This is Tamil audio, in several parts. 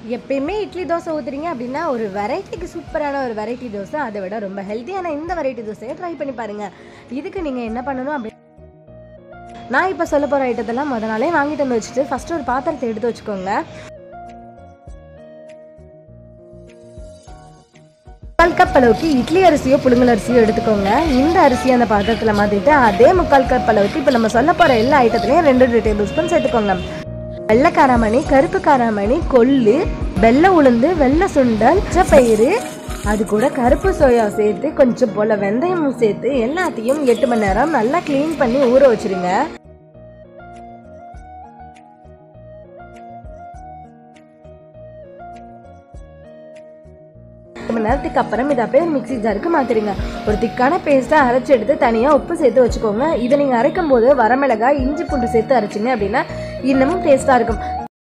எப்பயுமே இட்லி தோசை ஊற்றுறீங்க அப்படின்னா ஒரு வெரைட்டிக்கு சூப்பரான ஒரு வெரைட்டி தோசை அதை விட ரொம்ப ஹெல்த்தியான இந்த வெரைட்டி தோசையை ட்ரை பண்ணி பாருங்கள் இதுக்கு நீங்கள் என்ன பண்ணணும் அப்படி நான் இப்போ சொல்ல போகிற ஐட்டத்தெல்லாம் முத நாளே வாங்கிட்டு வந்து வச்சுட்டு ஃபஸ்ட்டு ஒரு பாத்திரத்தை எடுத்து வச்சுக்கோங்க முக்கால் கப் அளவுக்கு இட்லி அரிசியோ புழுங்கல் அரிசியோ எடுத்துக்கோங்க இந்த அரிசியை அந்த பாத்திரத்தில் மாற்றிட்டு அதே முக்கால் கப் அளவுக்கு இப்போ நம்ம சொல்ல போகிற எல்லா ஐட்டத்துலையும் ரெண்டு ரெண்டு டேபிள் ஸ்பூன் சேர்த்துக்கோங்க வெள்ளை காராமணி கருப்பு காராமணி கொள்ளு வெள்ளை உளுந்து வெள்ளை சுண்டல் பயிறு அது கூட கருப்பு சோயா சேர்த்து கொஞ்சம் போல வெந்தயமும் சேர்த்து எல்லாத்தையும் எட்டு மணி நேரம் நல்லா க்ளீன் பண்ணி ஊற வச்சிருங்க எட்டு மணி நேரத்துக்கு அப்புறம் இதை அப்படியே மிக்ஸி ஜாருக்கு மாற்றிடுங்க ஒரு திக்கான பேஸ்ட்டை அரைச்சி எடுத்து தனியாக உப்பு சேர்த்து வச்சுக்கோங்க இதை நீங்கள் அரைக்கும் போது வரமிளகாய் இஞ்சி பூண்டு சேர்த்து அரைச்சிங்க அப்படின்னா இன்னமும் டேஸ்ட்டாக இருக்கும்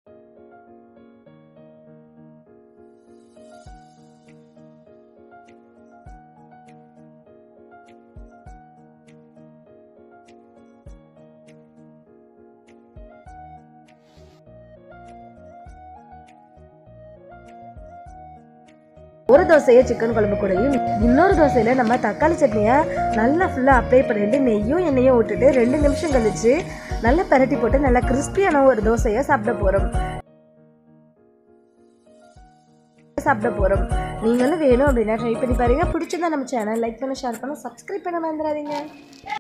ஒரு தோசையை சிக்கன் குழம்பு கூடயும் இன்னொரு தோசையில் நம்ம தக்காளி சட்னியை நல்லா ஃபுல்லாக அப்ளை பண்ணிட்டு நெய்யும் எண்ணெயும் விட்டுட்டு ரெண்டு நிமிஷம் கழிச்சு நல்லா பரட்டி போட்டு நல்லா கிறிஸ்பியான ஒரு தோசையை சாப்பிட போகிறோம் சாப்பிட போகிறோம் நீங்களும் வேணும் அப்படின்னா ட்ரை பண்ணி பாருங்க பிடிச்சிருந்தா நம்ம சேனல் லைக் பண்ண ஷேர் பண்ண சப்ஸ்கிரைப் பண்ண மறந்துடாதீங்க